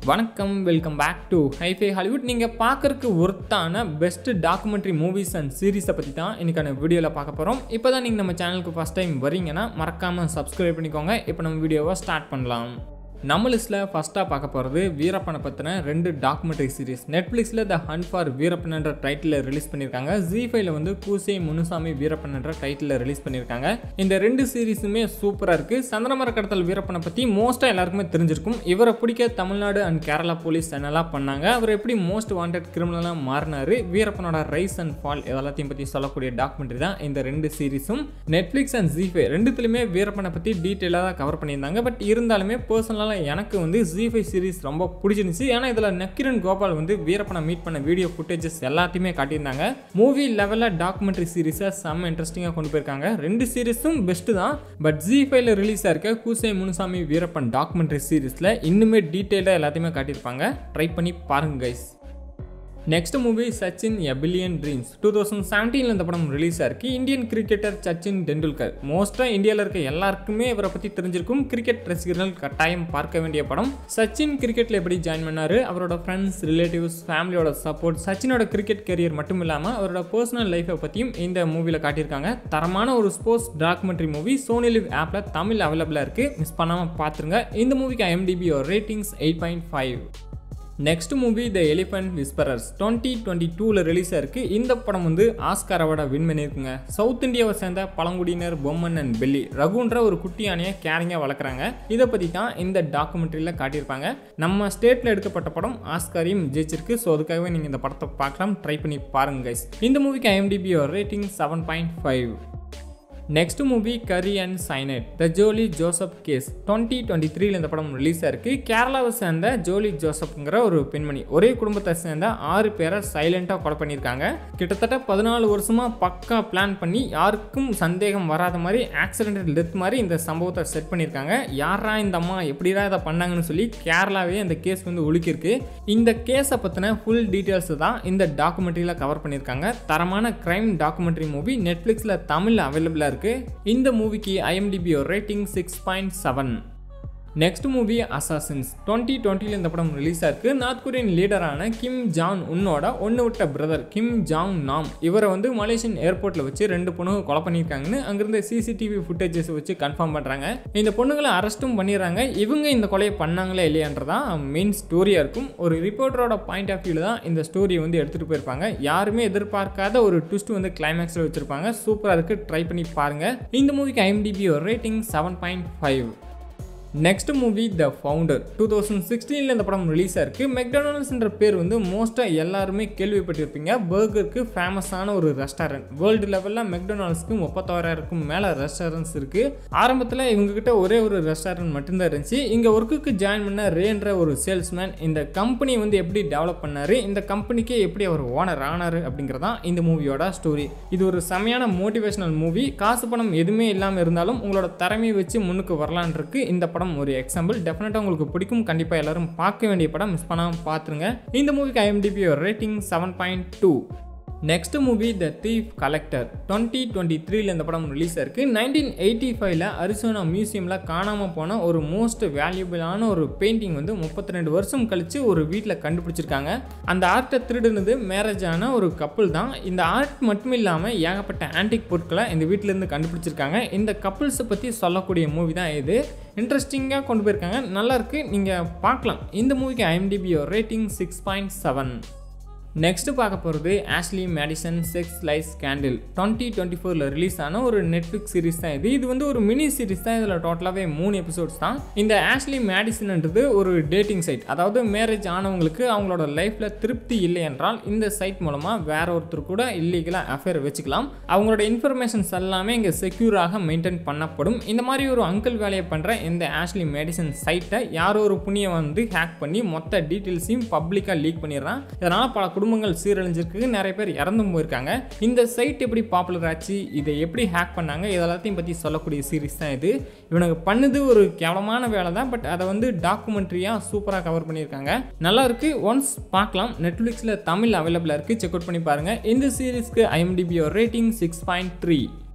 வணக்கம் welcome back to hifi Hollywood நீங்கள் பார்க்கறதுக்கு ஒர்த்தான பெஸ்ட் டாக்குமெண்ட்ரி மூவிஸ் அண்ட் சீரிஸை பற்றி தான் இன்றைக்கான வீடியோவில் பார்க்க போகிறோம் இப்போ தான் நீங்கள் நம்ம சேனலுக்கு ஃபஸ்ட் டைம் வரீங்கன்னா மறக்காமல் சப்ஸ்கிரைப் பண்ணிக்கோங்க இப்போ நம்ம வீடியோவை ஸ்டார்ட் பண்ணலாம் நம்ம லிஸ்ட்டில் ஃபஸ்ட்டாக பார்க்க போகிறது வீரப்பனை பற்றின ரெண்டு டாக்குமெண்ட்ரி சீரிஸ் நெட்ஃப்ளிக்ஸில் த ஹண்ட் ஃபார் வீரப்பன் என்ற டைட்டில் ரிலீஸ் பண்ணியிருக்காங்க ஜி ஃபைவ்ல வந்து கூசே முனுசாமி வீரப்பன் என்ற டைட்டில் ரிலீஸ் பண்ணியிருக்காங்க இந்த ரெண்டு சீரிஸுமே சூப்பராக இருக்குது சந்திரமர கடத்தல் வீரப்பனை பற்றி மோஸ்ட்டாக எல்லாருக்குமே தெரிஞ்சிருக்கும் இவரை பிடிக்க தமிழ்நாடு அண்ட் கேரளா போலீஸ் என்னெல்லாம் பண்ணாங்க அவர் எப்படி மோஸ்ட் வாண்டட் கிரிமினலாக மாறினாரு வீரப்பனோட ரைஸ் அண்ட் ஃபால் இதெல்லாத்தையும் பற்றி சொல்லக்கூடிய டாக்குமெண்ட்ரி தான் இந்த ரெண்டு சீரிஸும் நெட்ஃப்ளிக்ஸ் அண்ட் ஜி ஃபைவ் ரெண்டுத்துலையுமே வீரப்பனை பற்றி டீட்டெயிலாக தான் கவர் பண்ணியிருந்தாங்க பட் இருந்தாலுமே பர்சனலாக எனக்கு வந்து ஜி ஃபைவ் சீரிஸ் ரொம்ப பிடிச்சிருந்துச்சு ஏன்னா இதில் நக்கிரன் கோபால் வந்து வீரப்பனை மீட் பண்ண வீடியோ ஃபுட்டேஜஸ் எல்லாத்தையுமே காட்டியிருந்தாங்க மூவி லெவலில் டாக்குமெண்ட்ரி சீரிஸை செம்ம இன்ட்ரெஸ்டிங்காக கொண்டு போயிருக்காங்க ரெண்டு சீரிஸும் பெஸ்ட்டு தான் பட் ஜி ஃபைவ்ல ரிலீஸ் ஆயிருக்க கூசை முனுசாமி வீரப்பன் டாக்குமெண்ட்ரி சீரிஸில் இன்னுமே டீட்டெயிலாக எல்லாத்தையுமே காட்டியிருப்பாங்க ட்ரை பண்ணி பாருங்க guys next movie Sachin a billion dreams two thousand செவன்டீனில் இந்த படம் ரிலீஸ் ஆயிருக்கு இந்தியன் கிரிக்கெட்டர் சச்சின் டெண்டுல்கர் மோஸ்ட்டாக இந்தியாவில் இருக்க எல்லாருக்குமே இவரை பற்றி தெரிஞ்சிருக்கும் கிரிக்கெட் ரசிகர்கள் கட்டாயம் பார்க்க வேண்டிய படம் சச்சின் கிரிக்கெட்டில் எப்படி ஜாயின் பண்ணார் அவரோட ஃப்ரெண்ட்ஸ் ரிலேட்டிவ்ஸ் ஃபேமிலியோட சப்போர்ட் சச்சினோட கிரிக்கெட் கரியர் மட்டும் இல்லாமல் அவரோட பர்சனல் லைஃப்பை பற்றியும் இந்த மூவியில் காட்டியிருக்காங்க தரமான ஒரு sports documentary movie Sony Liv ஆப்பில் தமிழ் அவைலபிளாக இருக்குது மிஸ் பண்ணாமல் பார்த்துருங்க இந்த மூவிக்கு IMDb ratings eight point five next movie the elephant whisperers twenty twenty டூவில் ரிலீஸ் ஆயிருக்கு இந்த படம் வந்து ஆஸ்கார் அவார்டை வின் பண்ணியிருக்குங்க சவுத் இந்தியாவை சேர்ந்த பழங்குடியினர் பொம்மன் அண்ட் பெல்லி ரகுன்ற ஒரு குட்டி யானையை கேரிங்காக வளர்க்குறாங்க இதை பற்றி தான் இந்த டாக்குமெண்ட்ரியில் காட்டியிருப்பாங்க நம்ம ஸ்டேட்டில் எடுக்கப்பட்ட படம் ஆஸ்காரையும் ஜெயிச்சிருக்கு ஸோ அதுக்காகவே நீங்கள் இந்த படத்தை பார்க்கலாம் ட்ரை பண்ணி பாருங்க கைஸ் இந்த மூவிக்கு IMDb rating seven point five next movie curry and cyanide the Jolly Joseph case twenty twenty த்ரீல இந்த படம் ரிலீஸ் ஆயிருக்கு கேரளாவை சேர்ந்த ஜோலி ஜோசப்ங்கிற ஒரு பெண்மணி ஒரே குடும்பத்தை சேர்ந்த ஆறு பேரை சைலண்டாக கொலை பண்ணியிருக்காங்க கிட்டத்தட்ட பதினாலு வருஷமாக பக்கா பிளான் பண்ணி யாருக்கும் சந்தேகம் வராத மாதிரி ஆக்சிடென்டல் டெத் மாதிரி இந்த சம்பவத்தை செட் பண்ணியிருக்காங்க யாரா இந்த அம்மா எப்படிடா இதை பண்ணாங்கன்னு சொல்லி கேரளாவே இந்த கேஸ் வந்து ஒழுக்கிருக்கு இந்த கேஸை பற்றின ஃபுல் டீட்டெயில்ஸ் தான் இந்த டாக்குமெண்ட்ரியில் கவர் பண்ணியிருக்காங்க தரமான கிரைம் டாக்குமெண்ட்ரி மூவி நெட்ஃப்ளிக்ஸில் தமிழ் அவைலபிளாக இருக்குது இருக்கு இந்த மூவிக்கு IMDb rating six point seven next movie assassins twenty டுவெண்ட்டியில் இந்த படம் ரிலீஸ் ஆயிருக்கு நார்த் கொரியன் லீடரான கிம் ஜான் உன்னோட ஒன்று விட்ட பிரதர் கிம் ஜாங் நாம் இவரை வந்து மலேசியன் ஏர்போர்ட்டில் வச்சு ரெண்டு பொண்ணுங்க கொலை பண்ணியிருக்காங்கன்னு அங்கிருந்த சிசிடிவி ஃபுட்டேஜஸ் வச்சு கன்ஃபார்ம் பண்ணுறாங்க இந்த பொண்ணுங்களை அரெஸ்ட்டும் பண்ணிடுறாங்க இவங்க இந்த கொலையை பண்ணாங்களா இல்லையான்றதான் மெயின் ஸ்டோரியாக இருக்கும் ஒரு ரிப்போர்ட்டரோட பாயிண்ட் ஆஃப் வியூவில் தான் இந்த ஸ்டோரியை வந்து எடுத்துகிட்டு போயிருப்பாங்க யாருமே எதிர்பார்க்காத ஒரு ட்விஸ்ட் வந்து கிளைமேக்ஸில் வச்சுருப்பாங்க சூப்பராக இருக்குது ட்ரை பண்ணி பாருங்கள் இந்த மூவிக்கு IMDb rating seven point five next movie the founder two thousand சிக்ஸ்டீனில் இந்த படம் ரிலீஸ் ஆயிருக்கு மெக்டானல்ஸ்ன்ற பேர் வந்து மோஸ்ட்டாக எல்லாருமே கேள்விப்பட்டிருப்பீங்க பர்கருக்கு ஃபேமஸான ஒரு ரெஸ்டாரண்ட் வேர்ல்டு லெவலில் மெக்டொனால்ட்ஸ்க்கு முப்பத்தாறாயிரக்கும் மேலே ரெஸ்டாரண்ட்ஸ் இருக்குது ஆரம்பத்தில் இவங்ககிட்ட ஒரே ஒரு ரெஸ்டாரண்ட் மட்டும்தான் இருந்துச்சு இங்கே ஒர்க்குக்கு ஜாயின் பண்ண ரேன்ற ஒரு சேல்ஸ்மேன் இந்த கம்பெனி வந்து எப்படி டெவலப் பண்ணார் இந்த கம்பெனிக்கே எப்படி அவர் ஓனர் ஆனார் அப்படிங்கிறதான் இந்த மூவியோட ஸ்டோரி இது ஒரு செமையான மோட்டிவேஷனல் மூவி காசு பணம் எதுவுமே இல்லாமல் இருந்தாலும் உங்களோட திறமையை வச்சு முன்னுக்கு வரலான் இருக்கு இந்த படம் ஒரு எக்ஸாம்பிள் டெஃபினட்டாக உங்களுக்கு பிடிக்கும் கண்டிப்பாக எல்லாரும் பார்க்க வேண்டிய படம் மிஸ் பண்ணாமல் பார்த்துருங்க இந்த மூவிக்கு IMDb rating seven point two next movie the thief collector twenty twenty த்ரீல இந்த படம் ரிலீஸ் ஆயிருக்கு நைன்டீன் எயிட்டி ஃபைவ்ல அரிசோனா மியூசியமில் காணாமல் போன ஒரு மோஸ்ட் வேல்யூபிளான ஒரு பெயிண்டிங் வந்து முப்பத்தி ரெண்டு வருஷம் கழித்து ஒரு வீட்டில் கண்டுபிடிச்சிருக்காங்க அந்த ஆர்ட்டை திருடுனது மேரேஜ் ஆன ஒரு கப்புள் தான் இந்த ஆர்ட் மட்டும் இல்லாமல் ஏகப்பட்ட ஆன்டிக் பொருட்களை இந்த வீட்டிலேருந்து கண்டுபிடிச்சிருக்காங்க இந்த கப்புள்ஸை பற்றி சொல்லக்கூடிய மூவி தான் இது இன்ட்ரெஸ்டிங்காக கொண்டு போயிருக்காங்க நல்லாயிருக்கு நீங்கள் பார்க்கலாம் இந்த மூவிக்கு IMDb rating six point seven next பார்க்க போகிறது Ashley Madison sex life scandal twenty twenty ஃபோரில் ரிலீஸ் ஆன ஒரு நெட்ஃப்ளிக்ஸ் சீரிஸ் தான் இது இது வந்து ஒரு மினி சீரிஸ் தான் இதில் டோட்டலாகவே மூணு எபிசோட்ஸ் தான் இந்த ஆஷ்லி மேடிசன்ன்றது ஒரு டேட்டிங் சைட் அதாவது மேரேஜ் ஆனவங்களுக்கு அவங்களோட லைஃப்பில் திருப்தி இல்லை என்றால் இந்த சைட் மூலமாக வேற ஒருத்தர் கூட இல்லீகலாக அஃபேர் வச்சுக்கலாம் அவங்களோட இன்ஃபர்மேஷன்ஸ் எல்லாமே இங்கே செக்யூராக மெயின்டைன் பண்ணப்படும் இந்த மாதிரி ஒரு அங்கிள் வேலையை பண்ணுற இந்த ஆஷ்லி மெடிசன் சைட்டை யாரோ ஒரு புண்ணியம் வந்து ஹேக் பண்ணி மொத்த டீட்டெயில்ஸையும் பப்ளிக்காக லீக் பண்ணிடுறான் இதனால் பல குடும்பங்கள் சீரழிஞ்சிருக்கு நிறைய பேர் இறந்தும் போயிருக்காங்க இந்த சைட் எப்படி பாப்புலர் ஆச்சு இதை எப்படி ஹேக் பண்ணாங்க இதெல்லாத்தையும் பற்றி சொல்லக்கூடிய சீரிஸ் தான் இது இவனுக்கு பண்ணுது ஒரு கேவலமான வேலை தான் பட் அதை வந்து டாக்குமெண்ட்ரியாக சூப்பராக கவர் பண்ணியிருக்காங்க நல்லா இருக்கு ஒன்ஸ் பார்க்கலாம் நெட்ஃப்ளிக்ஸில் தமிழ் அவைலபிளாக இருக்குது செக் அவுட் பண்ணி பாருங்கள் இந்த சீரிஸ்க்கு IMDb rating six point three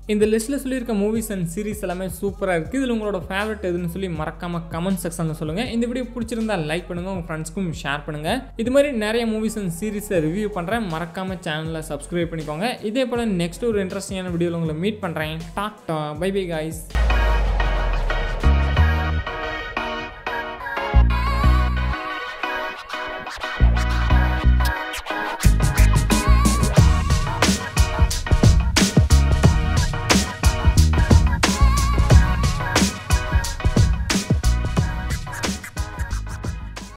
இந்த லிஸ்ட்டில் சொல்லியிருக்க மூவிஸ் அண்ட் சீரிஸ் எல்லாமே சூப்பராக இருக்குது இதில் உங்களோட ஃபேவரட் எதுன்னு சொல்லி மறக்காம கமெண்ட் செக்ஷனில் சொல்லுங்கள் இந்த வீடியோ பிடிச்சிருந்தா லைக் பண்ணுங்கள் உங்கள் ஃப்ரெண்ட்ஸ்க்கும் ஷேர் பண்ணுங்கள் இது மாதிரி நிறைய மூவிஸ் அண்ட் சீரிஸை ரிவ்யூ பண்ணுறேன் மறக்காம சேனலை சப்ஸ்கிரைப் பண்ணிக்கோங்க இதே போல் நெக்ஸ்ட் ஒரு இன்ட்ரெஸ்டிங்கான வீடியோவில் உங்களை மீட் பண்ணுறேன் டாக் பை பை காய்ஸ்